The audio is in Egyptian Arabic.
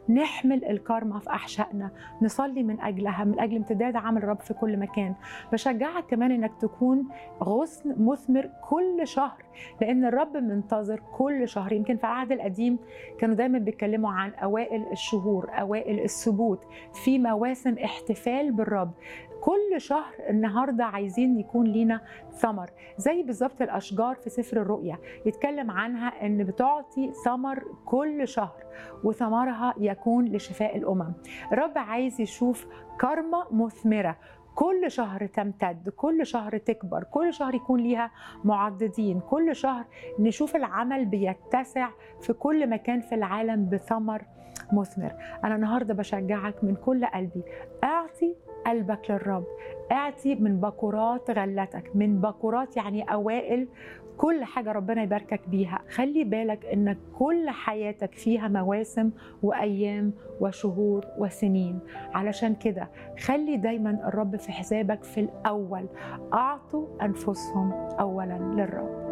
نحمل الكارما في احشائنا نصلي من اجلها من اجل امتداد عمل الرب في كل مكان بشجعك كمان انك تكون غصن مثمر كل شهر لان الرب منتظر كل شهر يمكن في العهد القديم كانوا دايما بيتكلموا عن اوائل الشهور اوائل السبوت في مواسم احتفال بالرب كل شهر النهارده عايزين يكون لينا ثمر زي بالظبط الاشجار في سفر الرؤيا يتكلم عنها ان بتعطي ثمر كل شهر وثمرها يكون لشفاء الامم الرب عايز يشوف كرمه مثمره كل شهر تمتد كل شهر تكبر كل شهر يكون ليها معضدين كل شهر نشوف العمل بيتسع في كل مكان في العالم بثمر مثمر انا النهارده بشجعك من كل قلبي اعطي قلبك للرب اعطي من بكورات غلتك من بكورات يعني اوائل كل حاجة ربنا يباركك بيها خلي بالك انك كل حياتك فيها مواسم وايام وشهور وسنين علشان كده خلي دايما الرب في حسابك في الاول اعطوا انفسهم اولا للرب